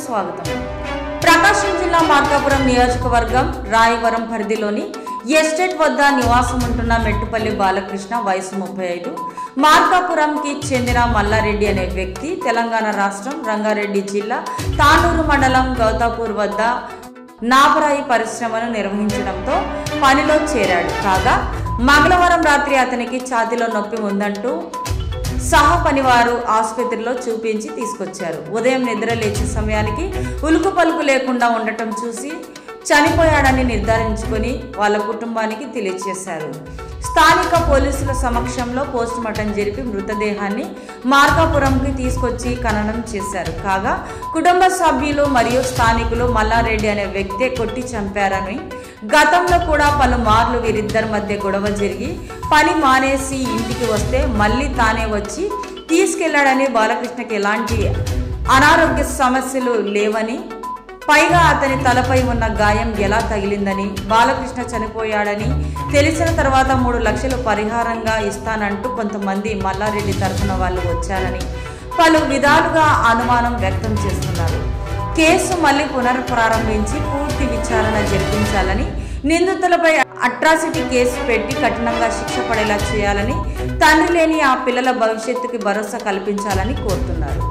స్వాగతం ప్రకాశం జిల్లా మార్కాపురం నియోజకవర్గం రాయవరం పరిధిలోని ఎస్టేట్ వద్ద నివాసం ఉంటున్న మెట్టుపల్లి బాలకృష్ణ వయసు ముప్పై ఐదు మార్కాపురంకి చెందిన మల్లారెడ్డి అనే వ్యక్తి తెలంగాణ రాష్ట్రం రంగారెడ్డి జిల్లా తాండూరు మండలం గౌతాపూర్ వద్ద నాపరాయి పరిశ్రమను నిర్వహించడంతో పనిలో చేరాడు కాగా మంగళవారం రాత్రి అతనికి ఛాతీలో నొప్పి ఉందంటూ సహా పనివారు ఆసుపత్రిలో చూపించి తీసుకొచ్చారు ఉదయం నిద్ర లేచే సమయానికి ఉలుకు పలుకు లేకుండా ఉండటం చూసి చనిపోయాడని నిర్ధారించుకొని వాళ్ళ కుటుంబానికి తెలియజేశారు స్థానిక పోలీసుల సమక్షంలో పోస్టుమార్టం జరిపి మృతదేహాన్ని మార్కాపురంకి తీసుకొచ్చి ఖననం చేశారు కాగా కుటుంబ సభ్యులు మరియు స్థానికులు మల్లారెడ్డి అనే వ్యక్తే కొట్టి చంపారని గతంలో కూడా పలుమార్లు వీరిద్దరి మధ్య గొడవ జరిగి పని మానేసి ఇంటికి వస్తే మళ్ళీ తానే వచ్చి తీసుకెళ్లాడని బాలకృష్ణకి ఎలాంటి అనారోగ్య సమస్యలు లేవని పైగా అతని తలపై ఉన్న గాయం ఎలా తగిలిందని బాలకృష్ణ చనిపోయాడని తెలిసిన తర్వాత మూడు లక్షలు పరిహారంగా ఇస్తానంటూ కొంతమంది మల్లారెడ్డి తరఫున వాళ్ళు వచ్చారని పలు విధాలుగా అనుమానం వ్యక్తం చేస్తున్నారు కేసు మళ్ళీ పునఃప్రారంభించి పూర్తి విచారణ జరిపించాలని నిందితులపై అట్రాసిటీ కేసు పెట్టి కఠినంగా శిక్ష పడేలా చేయాలని తండ్రి లేని ఆ పిల్లల భవిష్యత్తుకి భరోసా కల్పించాలని కోరుతున్నారు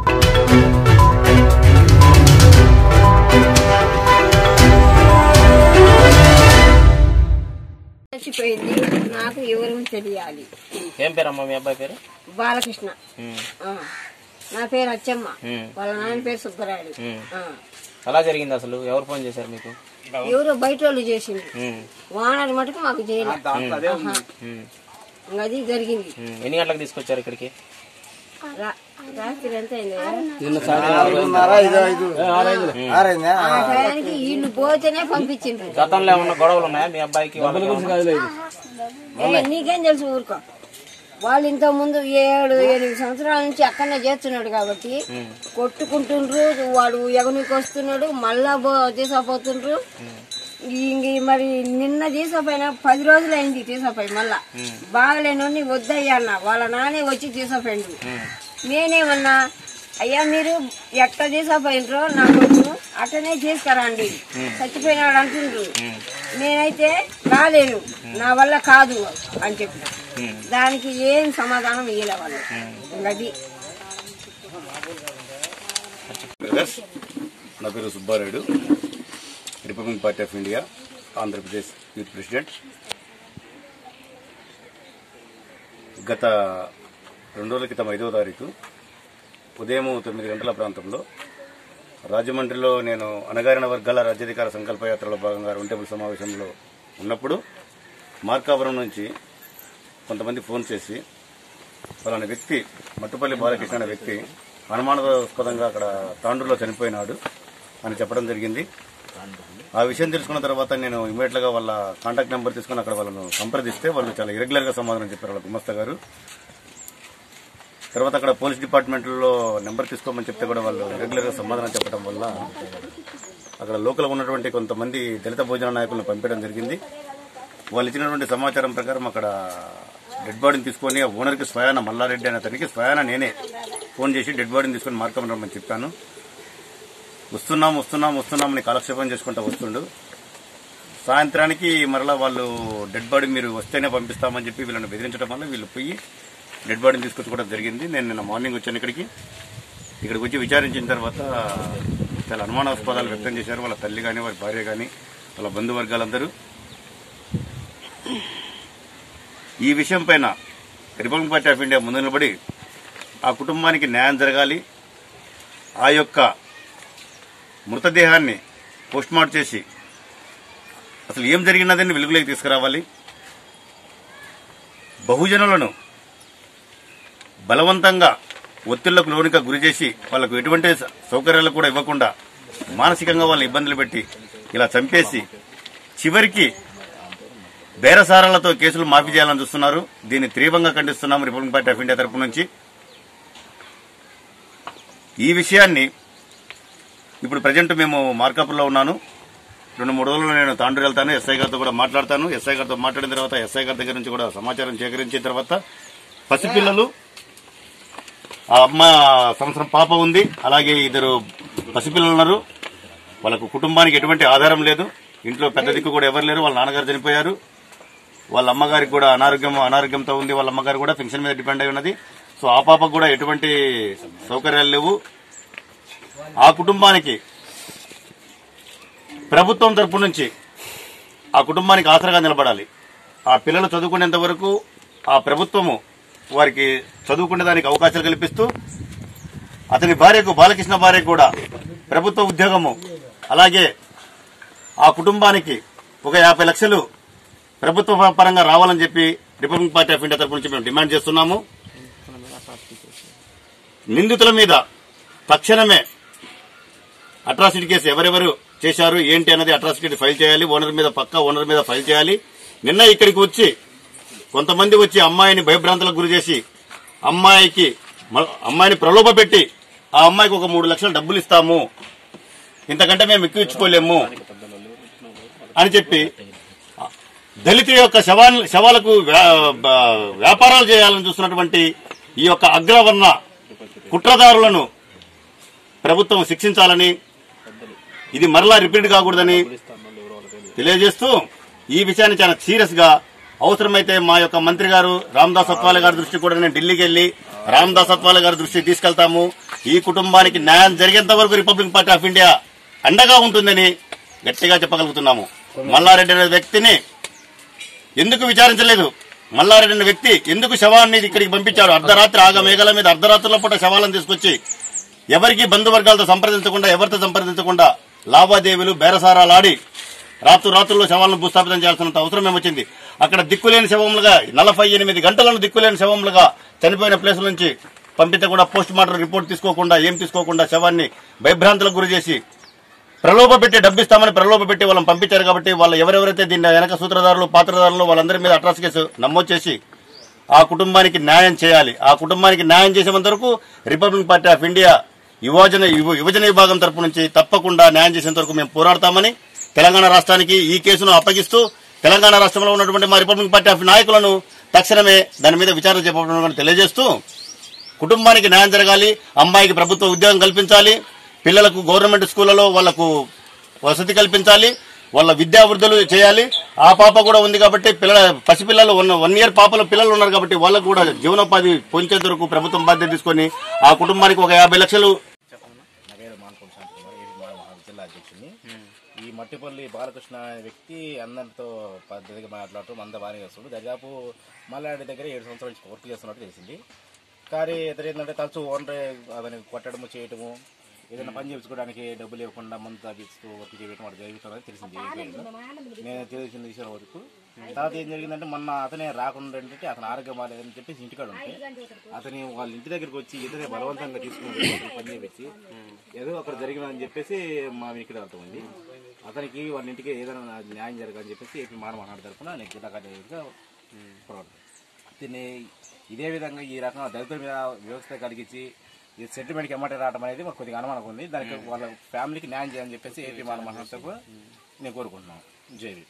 చచ్చిపోయింది నాకు ఎవరు తెలియాలి ఏం పేరమ్మా మీ అబ్బాయి పేరు బాలకృష్ణ ఉమ్, ఆ. నా పేరు అచ్చమ్మ ఉమ్, వాళ్ళ నాన్న పేరు సుబ్బరాయుడు ఉమ్. ఆ. ఎలా జరిగింది అసలు ఎవరు ఫోన్ చేశారు మీకు ఎవరో బయట వాళ్ళు చేసింది ఉమ్, వానలు మటుకు మాకు చేయలే ఆహా. ఉమ్, ఇంకా అది జరిగింది ఉమ్. ఎన్ని గంటలకు తీసుకొచ్చారు ఇక్కడికి రా- రాత్రి ఎంత అయింది ఆ టయానికి వీళ్ళు పోతేనే పంపించిండ్రు గతంలో ఏమన్నా గొడవలు ఉన్నాయా మీ అబ్బాయికి వాళ్ళకి ఏమన్నా? ఏ, నీకేం తెలుసు ఊరుకో వాళ్ళు ఇంత ముందు ఏడు ఎనిమిది సంవత్సరాల నుంచి అక్కడనే చేస్తున్నాడు కాబట్టి కొట్టుకుంటుండ్రు వాడు ఎగనికి వస్తున్నాడు మళ్ళా బో- తీసుకుపోతుండ్రు ఇంక మరి నిన్న తీసుకుపోయిన పది రోజులు అయింది తీసుకుపోయి మళ్ళా బాగలేనోని వద్దయ్యా అన్న వాళ్ళ నానే వచ్చి తీసుకుపోయిండు నేనేమన్నా అయ్యా మీరు ఎట్లా తీసుకుపోయినరో నా కొడుకు అట్టనే తీసుకురండి చచ్చిపోయినాడు అంటుండ్రు నేనైతే రాలేను నా వల్ల కాదు అని చెప్పిన దానికి ఏం సమాధానం ఇయ్యలే వాళ్ళు ఇంకా అది బ్రదర్స్ నా పేరు Subbarayudu republic party of India Andhra Pradesh youth president గత రెండు రోజుల క్రితం ఐదవ తారీఖు ఉదయం తొమ్మిది గంటల ప్రాంతంలో రాజమండ్రిలో నేను అణగారిన వర్గాల రాజ్యాధికార సంకల్ప యాత్రలో భాగంగా రౌండ్ టేబుల్ సమావేశంలో ఉన్నప్పుడు మార్కాపురం నుంచి కొంతమంది ఫోన్ చేసి పలానా వ్యక్తి మట్టుపల్లి బాలకృష్ణ అనే వ్యక్తి అనుమానాస్పదంగా అక్కడ తాండూరులో చనిపోయినాడు అని చెప్పడం జరిగింది ఆ విషయం తెలుసుకున్న తర్వాత నేను ఇమీడియట్ గా వాళ్ళ కాంటాక్ట్ నెంబర్ తీసుకుని అక్కడ వాళ్ళను సంప్రదిస్తే వాళ్ళు చాలా ఇరెగ్యులర్ గా సమాధానం చెప్పారు వాళ్ళ గుమస్తా గారు తర్వాత అక్కడ పోలీస్ డిపార్ట్మెంట్ లో నెంబర్ తీసుకోమని చెప్తే కూడా వాళ్ళు ఇరెగ్యులర్ గా సమాధానం చెప్పడం వల్ల అక్కడ లోకల్ ఉన్నటువంటి కొంతమంది దళిత భోజన నాయకులను పంపించడం జరిగింది వాళ్ళు ఇచ్చినటువంటి సమాచారం ప్రకారం అక్కడ డెడ్ బాడీని తీసుకొని ఆ ఓనర్కి స్వయాన మల్లారెడ్డి అనే అతనికి స్వయాన నేనే ఫోన్ చేసి డెడ్ బాడీని తీసుకొని మార్కం రమ్మని చెప్పాను వస్తున్నాం వస్తున్నాం వస్తున్నాం అని కాలక్షేపం చేసుకుంటూ వస్తుండు సాయంత్రానికి మరలా వాళ్ళు డెడ్ బాడీ మీరు వస్తేనే పంపిస్తామని చెప్పి వీళ్ళని బెదిరించడం వల్ల వీళ్ళు పోయి డెడ్ బాడీని తీసుకొచ్చుకోవడం జరిగింది నేను నిన్న మార్నింగ్ వచ్చాను ఇక్కడికి ఇక్కడికి వచ్చి విచారించిన తర్వాత చాలా అనుమానాస్పదాలు వ్యక్తం చేశారు వాళ్ళ తల్లి కానీ వారి భార్య కానీ వాళ్ళ బంధువర్గాలందరూ ఈ విషయం పైన రిపబ్లిక్ పార్టీ ఆఫ్ ఇండియా ముందు నిలబడి ఆ కుటుంబానికి న్యాయం జరగాలి ఆ యొక్క మృతదేహాన్ని పోస్ట్మార్టం చేసి అసలు ఏం జరిగినదని వెలుగులోకి తీసుకురావాలి బహుజనులను బలవంతంగా ఒత్తిళ్లకు లోనిక గురి చేసి వాళ్ళకు ఎటువంటి సౌకర్యాలు కూడా ఇవ్వకుండా మానసికంగా వాళ్ళని ఇబ్బందులు పెట్టి ఇలా చంపేసి చివరికి బేరసారాలతో కేసులు మాఫీ చేయాలని చూస్తున్నారు దీన్ని తీవ్రంగా ఖండిస్తున్నాం రిపబ్లిక్ పార్టీ ఆఫ్ ఇండియా తరపు నుంచి ఈ విషయాన్ని ఇప్పుడు ప్రజెంట్ మేము మార్కాపుర్లో ఉన్నాను రెండు మూడు రోజులు నేను తాండూరు వెళ్తాను ఎస్ఐ గారితో కూడా మాట్లాడతాను ఎస్ఐ గారితో మాట్లాడిన తర్వాత ఎస్ఐ గారి దగ్గర నుంచి కూడా సమాచారం సేకరించిన తర్వాత పసిపిల్లలు ఆ అమ్మ సంవత్సరం పాప ఉంది అలాగే ఇద్దరు పసిపిల్లలు ఉన్నారు వాళ్ళకు కుటుంబానికి ఎటువంటి ఆధారం లేదు ఇంట్లో పెద్ద దిక్కు కూడా ఎవరు లేరు వాళ్ళ నాన్నగారు చనిపోయారు వాళ్ళ అమ్మగారికి కూడా అనారోగ్యం అనారోగ్యంతో ఉంది వాళ్ళ అమ్మగారు కూడా పెన్షన్ మీద డిపెండ్ అయి ఉన్నది సో ఆ పాపకు కూడా ఎటువంటి సౌకర్యాలు లేవు ఆ కుటుంబానికి ప్రభుత్వం తరపు నుంచి ఆ కుటుంబానికి ఆసరాగా నిలబడాలి ఆ పిల్లలు చదువుకునేంత వరకు ఆ ప్రభుత్వము వారికి చదువుకునే దానికి అవకాశాలు కల్పిస్తూ అతని భార్యకు బాలకృష్ణ భార్య కూడా ప్రభుత్వ ఉద్యోగము అలాగే ఆ కుటుంబానికి ఒక యాభై లక్షలు ప్రభుత్వ పరంగా రావాలని చెప్పి రిపబ్లిక్ పార్టీ ఆఫ్ ఇండియా తరపు నుంచి మేము డిమాండ్ చేస్తున్నాము నిందితుల మీద తక్షణమే అట్రాసిటీ కేసు ఎవరెవరు చేశారు ఏంటి అనేది అట్రాసిటీ ఫైల్ చేయాలి ఓనర్ మీద పక్క ఓనర్ మీద ఫైల్ చేయాలి నిన్న ఇక్కడికి వచ్చి కొంతమంది వచ్చి అమ్మాయిని భయభ్రాంతులకు గురి చేసి అమ్మాయికి మ- అమ్మాయిని ప్రలోభ పెట్టి ఆ అమ్మాయికి ఒక మూడు లక్షలు డబ్బులు ఇస్తాము ఇంతకంటే మేము ఎక్కువ ఇచ్చుకోలేము అని చెప్పి దళిత యొక్క శవాల శవాలకు వ్యా- బ- వ్యాపారాలు చేయాలని చూస్తున్నటువంటి ఈ యొక్క అగ్రవర్ణ కుట్రదారులను ప్రభుత్వం శిక్షించాలని ఇది మరలా రిపీట్ కాకూడదని తెలియజేస్తూ ఈ విషయాన్ని చాలా సీరియస్ గా అవసరమైతే మా యొక్క మంత్రి గారు రామదాస్ అత్వాల గారి దృష్టి కూడా నేను ఢిల్లీకి వెళ్లి రామదాస్ అత్వాల గారి దృష్టికి తీసుకెళ్తాము ఈ కుటుంబానికి న్యాయం జరిగేంత వరకు రిపబ్లిక్ పార్టీ ఆఫ్ ఇండియా అండగా ఉంటుందని గట్టిగా చెప్పగలుగుతున్నాము మల్లారెడ్డి అనే వ్యక్తిని ఎందుకు విచారించలేదు మల్లారెడ్డి అనే వ్యక్తి ఎందుకు శవాన్ని ఇక్కడికి పంపించాడు అర్ధరాత్రి ఆగ మేఘాల మీద అర్ధరాత్రుల పూట శవాలను తీసుకొచ్చి ఎవరికి బంధువర్గాలతో సంప్రదించకుండా ఎవరితో సంప్రదించకుండా లావాదేవీలు బేరసారాలాడి రాత్రు రాత్రుల్లో శవాలను భూస్థాపితం చేయాల్సినంత అవసరం ఏమొచ్చింది అక్కడ దిక్కులేని శవములుగా నలభై ఎనిమిది గంటలను దిక్కులేని శవములుగా చనిపోయిన ప్లేసుల నుంచి పంపించకుండా పోస్ట్ మార్టం రిపోర్ట్ తీసుకోకుండా ఏం తీసుకోకుండా శవాన్ని భయభ్రాంతులకు గురి చేసి ప్రలోభ పెట్టి డబ్బిస్తామని ప్రలోభ పెట్టి వాళ్ళని పంపించారు కాబట్టి వాళ్ళు ఎవరెవరైతే దీన్ని వెనక సూత్రధారులు పాత్రధారులు వాళ్ళందరి మీద అట్రాస్ కేసు నమోదు చేసి ఆ కుటుంబానికి న్యాయం చేయాలి ఆ కుటుంబానికి న్యాయం చేసేంత వరకు రిపబ్లిక్ పార్టీ ఆఫ్ ఇండియా యువజన యువ- యువజన విభాగం తరపు నుంచి తప్పకుండా న్యాయం చేసేంత వరకు మేము పోరాడతామని తెలంగాణ రాష్ట్రానికి ఈ కేసును అప్పగిస్తూ తెలంగాణ రాష్ట్రంలో ఉన్నటువంటి మా రిపబ్లిక్ పార్టీ ఆఫ్ నాయకులను తక్షణమే దాని మీద విచారణ చేపట్టడం తెలియజేస్తూ కుటుంబానికి న్యాయం జరగాలి అమ్మాయికి ప్రభుత్వ ఉద్యోగం కల్పించాలి పిల్లలకు గవర్నమెంట్ స్కూళ్లలో వాళ్లకు వసతి కల్పించాలి వాళ్ళ విద్యావృద్ధులు చేయాలి ఆ పాప కూడా ఉంది కాబట్టి పిల్లల పసిపిల్లలు ఉన్న వన్ ఇయర్ పాపల పిల్లలు ఉన్నారు కాబట్టి వాళ్ళకు కూడా జీవనోపాధి పొందేంత వరకు ప్రభుత్వం బాధ్యత తీసుకొని ఆ కుటుంబానికి ఒక యాభై లక్షలు నా పేరు మానకొండ శాంతికుమార్ ఏపీ మహా జిల్లా అధ్యక్షుడిని ఈ మట్టిపల్లి బాలకృష్ణ అనే వ్యక్తి అందరితో పద్ధతిగా మాట్లాడుతూ మంద బాగానే చేస్తాడు దాదాపు మల్లాడి దగ్గర ఏడు సంవత్సరాల నుంచి వర్క్ చేస్తున్నట్టు తెలిసింది కానీ ఇతరు ఏంటంటే తరచూ ఓనర్ అతని కొట్టడము చేయటము ఏదైనా పని చేయించుకోవడానికి డబ్బులు ఇవ్వకుండా మందు తాగిస్తూ వర్క్ చేయడం వాడు జరుగుతుందని తెలిసింది ఏపీలో నేను తెలిసిన విషయం వరకు తర్వాత ఏం జరిగిందంటే మొన్న అతనే రాకుండా ఏంటంటే అతని ఆరోగ్యం బాగాలేదని చెప్పేసి ఇంటికాడ ఉంటే అతని వాళ్ళ ఇంటి దగ్గరికి వచ్చి ఇతనే బలవంతంగా తీసుకుని పని చేపించి ఏదో అక్కడ జరిగిందని చెప్పేసి మా ఇక్కడ అర్థం ఉంది అతనికి వాళ్ళ ఇంటికి ఏదైనా న్యాయం జరగాలని చెప్పేసి ఏపీ మానవ తరఫున నేను జిల్లా కార్యదర్శిగా పోరాడు దీన్ని ఇదే విధంగా ఈ రకంగా దళితుల మీద వ్యవస్థ కలిగించి ఈ సెటిల్మెంట్కి ఎమ్మటి రావడం అనేది మాకు కొద్దిగా అనుమానం ఉంది దానికి వాళ్ళ ఫ్యామిలీకి న్యాయం చేయాలని చెప్పేసి ఏపీ మానవ మహాసభ నేను కోరుకుంటున్నాను జేవి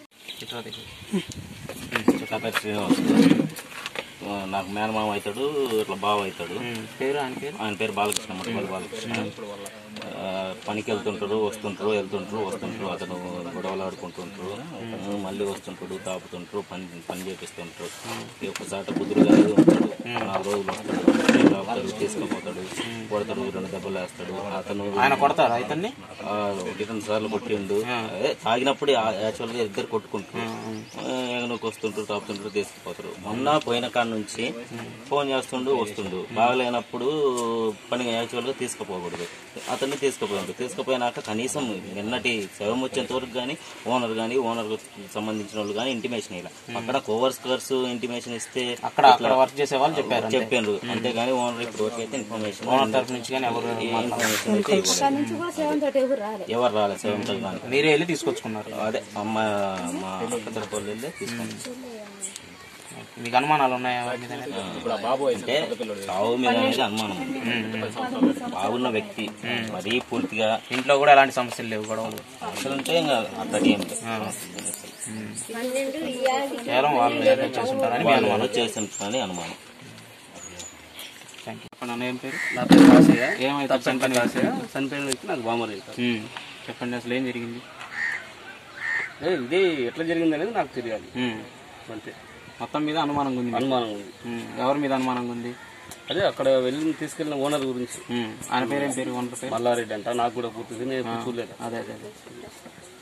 నా పేరు శ్రీనివాస్ ఆ, నాకు మేనమామ అవుతాడు ఇట్లా బావ అవుతాడు పేరు ఆయన పేరు ఆయన పేరు బాలకృష్ణ మట్టపల్లి బాలకృష్ణ ఆ, పనికి వెళ్తుంటారు వస్తుంటారు వెళ్తుంటారు వస్తుంటారు అతను గొడవలు ఆడుకుంటుంటారు అతను మళ్ళీ వస్తుంటాడు తాపుతుంటారు పని పని చేపిస్తుంటారు ఈ ఒక్కసాట కుదురుగా ఉంటాడు నాలుగు రోజులు వస్తాడు తాపుతాడు తీసుకుపోతాడు కొడతాడు రెండు దెబ్బలు వేస్తాడు అతను ఆయన కొడతారా ఇతన్ని ఆ, ఒకటి రెండు సార్లు కొట్టిండు అదే తాగినప్పుడు యాక్చువల్ గా ఇద్దరు కొట్టుకుంటారు ఎగనకు వస్తుంటారు తాపుతుంటారు తీసుకుపోతారు మొన్న పోయిన కాడ నుంచి ఫోన్ చేస్తుండు వస్తుండు బాగలేనప్పుడు పని యాక్చువల్ గా తీసుకుపోకూడదు అతన్ని తీసుకుపోయాడు తీసుకుపోయినాక కనీసం నిన్నటి శవం వచ్చేంత వరకు కానీ ఓనర్ కానీ ఓనర్ సంబంధించిన వాళ్ళు కానీ ఇంటిమేషన్ ఇలా అక్కడ కోవర్స్కర్స్ ఇంటిమేషన్ ఇస్తే అక్కడ అక్కడ వర్క్ చేసే వాళ్ళు చెప్పారు అంతే. చెప్పారు అంతేగాని ఓనర్ ఇప్పుడు వరకు అయితే ఇన్ఫర్మేషన్ ఓనర్ తరఫు నుంచి కానీ ఎవరు ఏ ఇన్ఫర్మేషన్ అయితే ఇవ్వలేదు. ఎవరు రాలేదు సెవెన్ కానీ మీరే వెళ్ళి తీసుకొచ్చుకున్నారు అదే అమ్మ మా అక్క తరపు వాళ్ళు వెళ్ళి తీసుకుని మీకు అనుమానాలు ఉన్నాయా వారి మీద అంటే చావు మీద అనేది అనుమానం ఉంది బాగున్న వ్యక్తి మరీ పూర్తిగా ఇంట్లో కూడా ఎలాంటి సమస్యలు లేవు గొడవలు అసలు ఉంటే ఇంకా అక్కడికి ఏం లేదు. కేవలం వాళ్ళు ఏదో చేసుంటారని మీ అనుమానం వాళ్ళు చేస్తుంటారని అనుమానం థ్యాంక్ యూ చెప్పండి అన్న ఏం పేరు నా పేరు కాసయ్య ఏమైతే తప్పంట కాసయ్య చనిపోయిన వ్యక్తి నాకు బామర్ అవుతారు ఉమ్. చెప్పండి అసలు ఏం జరిగింది ఏ, ఇది ఎట్లా జరిగింది అనేది నాకు తెలియాలి ఉమ్. అంతే మొత్తం మీద అనుమానంగా ఉంది మీకు. అనుమానం ఉంది ఉమ్. ఎవరి మీద అనుమానంగా ఉంది అదే అక్కడ వెళ్ళి తీసుకెళ్లిన ఓనర్ గురించి ఉమ్. ఆయన పేరు ఏం పేరు ఓనర్ పేరు మల్లారెడ్డి అంట నాకు కూడా పూర్తిగా నేను ఎప్పుడు చూడలేదు అదే అదే అదే